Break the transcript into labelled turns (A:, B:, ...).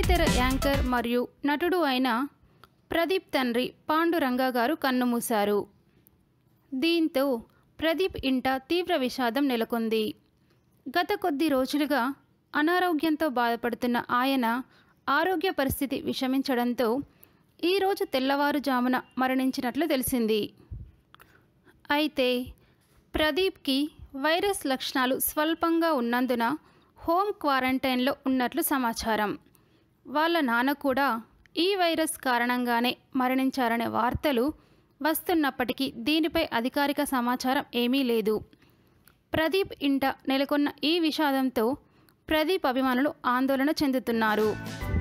A: బుల్లితెర యాంకర్ మరియు నటుడు అయిన ప్రదీప్ తండ్రి పాండురంగ గారు కన్నుమూశారు దీంతో ప్రదీప్ ఇంట తీవ్ర విషాదం నెలకొంది గత కొద్ది రోజులుగా అనారోగ్యంతో బాధపడుతున్న ఆయన ఆరోగ్య పరిస్థితి విషమించడంతో ఈరోజు తెల్లవారుజామున మరణించినట్లు తెలిసింది అయితే ప్రదీప్కి వైరస్ లక్షణాలు స్వల్పంగా ఉన్నందున హోమ్ క్వారంటైన్లో ఉన్నట్లు సమాచారం వాళ్ళ నాన్న కూడా ఈ వైరస్ కారణంగానే మరణించారనే వార్తలు వస్తున్నప్పటికీ దీనిపై అధికారిక సమాచారం ఏమీ లేదు ప్రదీప్ ఇంట నెలకొన్న ఈ విషాదంతో ప్రదీప్ అభిమానులు ఆందోళన చెందుతున్నారు